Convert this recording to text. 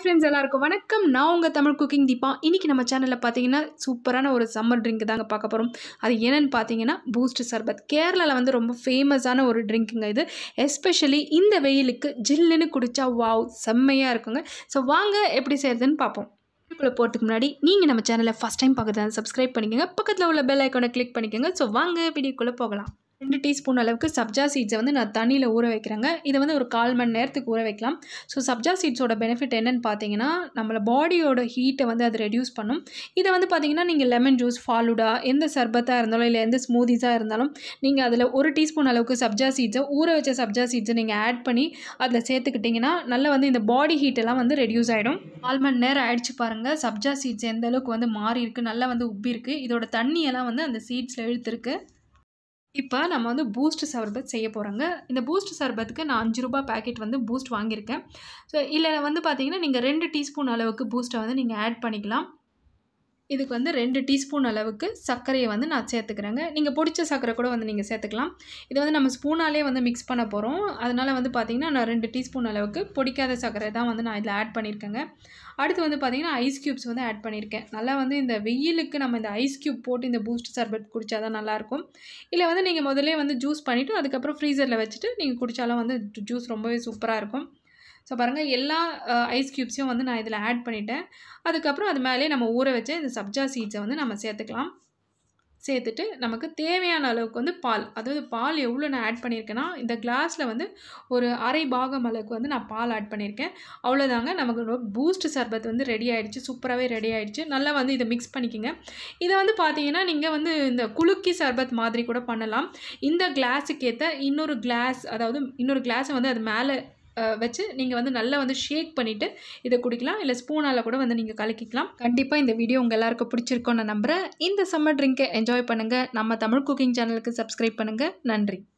friends எல்லாருக்கும் வணக்கம் நான் உங்கள் தமிழ் குக்கிங் தீபா இன்றைக்கி நம்ம சேனலில் பார்த்தீங்கன்னா சூப்பரான ஒரு சம்மர் ட்ரிங்க் தாங்க பார்க்க போகிறோம் அது என்னென்னு பார்த்தீங்கன்னா பூஸ்ட் சர்பத் கேரளாவில் வந்து ரொம்ப ஃபேமஸான ஒரு ட்ரிங்க்குங்க இது எஸ்பெஷலி இந்த வெயிலுக்கு ஜில்லுன்னு குடித்தா வாவ் செம்மையாக இருக்குங்க ஸோ வாங்க எப்படி செய்கிறதுன்னு பார்ப்போம் வீடியோக்குள்ளே போகிறதுக்கு முன்னாடி நீங்கள் நம்ம சேனலை ஃபஸ்ட் டைம் பார்க்குறதா சப்ஸ்கிரைப் பண்ணிக்கோங்க பக்கத்தில் உள்ள பெல் ஐக்கானை கிளிக் பண்ணிக்கோங்க ஸோ வாங்க வீடியோக்குள்ளே போகலாம் ரெண்டு டீஸ்பூன் அளவுக்கு சப்ஜா சீட்ஸை வந்து நான் தண்ணியில் ஊற வைக்கிறேங்க இதை வந்து ஒரு கால் மணி நேரத்துக்கு ஊற வைக்கலாம் ஸோ சப்ஜா சீட்ஸோட பெனிஃபிட் என்னென்னு பார்த்தீங்கன்னா நம்மள பாடியோட ஹீட்டை வந்து அது ரெடியூஸ் பண்ணும் இதை வந்து பார்த்தீங்கன்னா நீங்கள் லெமன் ஜூஸ் ஃபாலுடா எந்த சர்பத்தாக இருந்தாலும் இல்லை எந்த ஸ்மூதிஸாக இருந்தாலும் நீங்கள் அதில் ஒரு டீஸ்பூன் அளவுக்கு சப்ஜா சீட்ஸை ஊற வச்ச சப்ஜா சீட்ஸை நீங்கள் ஆட் பண்ணி அதில் சேர்த்துக்கிட்டிங்கன்னா நல்லா வந்து இந்த பாடி ஹீட்டெல்லாம் வந்து ரெடியூஸ் ஆகிடும் கால் மணி நேரம் ஆயிடுச்சு பாருங்கள் சப்ஜா சீட்ஸ் எந்த அளவுக்கு வந்து மாறி இருக்குது நல்லா வந்து உப்பி இருக்குது இதோட தண்ணியெல்லாம் வந்து அந்த சீட்ஸில் இழுத்துருக்கு இப்போ நம்ம வந்து பூஸ்ட் சர்பத் செய்ய போகிறோங்க இந்த பூஸ்ட் சர்பத்துக்கு நான் அஞ்சு ரூபா பேக்கெட் வந்து பூஸ்ட் வாங்கியிருக்கேன் ஸோ இதில் வந்து பார்த்தீங்கன்னா நீங்கள் ரெண்டு டீஸ்பூன் அளவுக்கு பூஸ்ட்டை வந்து நீங்கள் ஆட் பண்ணிக்கலாம் இதுக்கு வந்து ரெண்டு டீஸ்பூன் அளவுக்கு சர்க்கரையை வந்து நான் சேர்த்துக்கிறேங்க நீங்கள் பிடிச்ச சர்க்கரை கூட வந்து நீங்கள் சேர்த்துக்கலாம் இது வந்து நம்ம ஸ்பூனாலே வந்து மிக்ஸ் பண்ண போகிறோம் அதனால் வந்து பார்த்திங்கன்னா நான் ரெண்டு டீஸ்பூன் அளவுக்கு பொடிக்காத சர்க்கரை தான் வந்து நான் இதில் ஆட் பண்ணியிருக்கேங்க அடுத்து வந்து பார்த்திங்கன்னா ஐஸ் க்யூப்ஸ் வந்து ஆட் பண்ணியிருக்கேன் நல்லா வந்து இந்த வெயிலுக்கு நம்ம இந்த ஐஸ் க்யூப் போட்டு இந்த பூஸ்ட் சர்பத் குடித்தா தான் நல்லாயிருக்கும் இல்லை வந்து நீங்கள் முதல்ல வந்து ஜூஸ் பண்ணிவிட்டு அதுக்கப்புறம் ஃப்ரீசரில் வச்சுட்டு நீங்கள் குடித்தாலும் வந்து ஜூஸ் ரொம்பவே சூப்பராக இருக்கும் ஸோ பாருங்கள் எல்லா ஐஸ் க்யூப்ஸையும் வந்து நான் இதில் ஆட் பண்ணிட்டேன் அதுக்கப்புறம் அது மேலே நம்ம ஊற வச்ச இந்த சப்ஜா சீட்ஸை வந்து நம்ம சேர்த்துக்கலாம் சேர்த்துட்டு நமக்கு தேவையான அளவுக்கு வந்து பால் அதாவது பால் எவ்வளோ நான் ஆட் பண்ணியிருக்கேன்னா இந்த கிளாஸில் வந்து ஒரு அரை பாகம் அளவுக்கு வந்து நான் பால் ஆட் பண்ணியிருக்கேன் அவ்வளோதாங்க நமக்கு பூஸ்ட் சர்பத் வந்து ரெடி ஆகிடுச்சு சூப்பராகவே ரெடி ஆகிடுச்சு நல்லா வந்து இதை மிக்ஸ் பண்ணிக்கோங்க இதை வந்து பார்த்தீங்கன்னா நீங்கள் வந்து இந்த குலுக்கி சர்பத் மாதிரி கூட பண்ணலாம் இந்த கிளாஸுக்கு ஏற்ற இன்னொரு கிளாஸ் அதாவது இன்னொரு கிளாஸை வந்து அது மேலே வச்சு நீங்கள் வந்து நல்லா வந்து ஷேக் பண்ணிவிட்டு இதை குடிக்கலாம் இல்லை ஸ்பூனால் கூட வந்து நீங்கள் கலக்கிக்கலாம் கண்டிப்பாக இந்த வீடியோ உங்கள் எல்லாருக்கும் பிடிச்சிருக்கோன்னு நான் நம்புகிறேன் இந்த சம்மர் ட்ரிங்கை என்ஜாய் பண்ணுங்கள் நம்ம தமிழ் குக்கிங் சேனலுக்கு சப்ஸ்கிரைப் பண்ணுங்கள் நன்றி